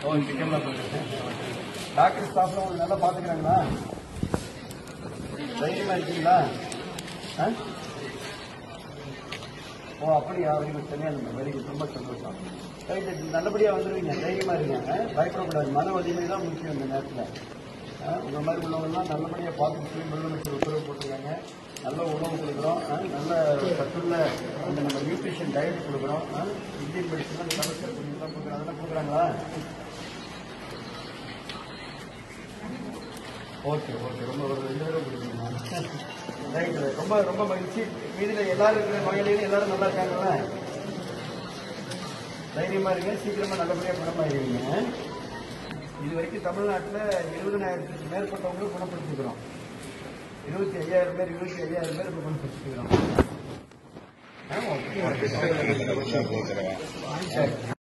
ஓ இந்த கேமரா பண்ணுறேன் டாக்டர் ஸ்டாஃப்லாம் உங்களுக்கு நல்லா பார்த்துக்கிறாங்களா தைரியமா இருக்கீங்களா ஆ? ஓ அப்படியா வெரி குட் சரியான வெரி குட் ரொம்ப சந்தோஷம் ரைட் நல்லபடியா வந்துருவீங்க தைரியமா இருங்க ஆ? பயப்படக்கூடாது மன வலிமை தான் முக்கியம் இந்த நேரத்தில் உங்க மாதிரி உள்ளவங்கலாம் நல்லபடியா பார்த்து சொல்லி முதலமைச்சர் உத்தரவு போட்டிருக்காங்க நல்ல உணவு கொடுக்குறோம் ஆ? நல்ல சத்துள்ள அந்த நம்ம நியூட்ரிஷன் டயட் கொடுக்குறோம் ஆ? இந்தியன் மெடிசன் கலெக்டர் கொடுக்குறோம் அதெல்லாம் கொடுக்குறாங்களா ஓகே ஓகே ரொம்ப ஒரு ரெண்டு தடவை கொடுக்குறீங்க ரைட் ரொம்ப ரொம்ப மகிழ்ச்சி வீதியில் எல்லாரும் இருக்கிற வகையிலையும் எல்லாரும் நல்லா இருக்காங்களா தைரியமா இருங்க சீக்கிரமா நல்லபடியா குணமாயிருவீங்க இது வரைக்கும் தமிழ்நாட்டில் இருபதனாயிரத்துக்கு மேற்பட்டவங்களும் குணப்படுத்திக்கிறோம் இருபத்தி ஐயாயிரம் பேர் இருபத்தி ஐயாயிரம் பேர் இப்போ குணப்படுத்திக்கிறோம் ஆ, ஓகே. சரி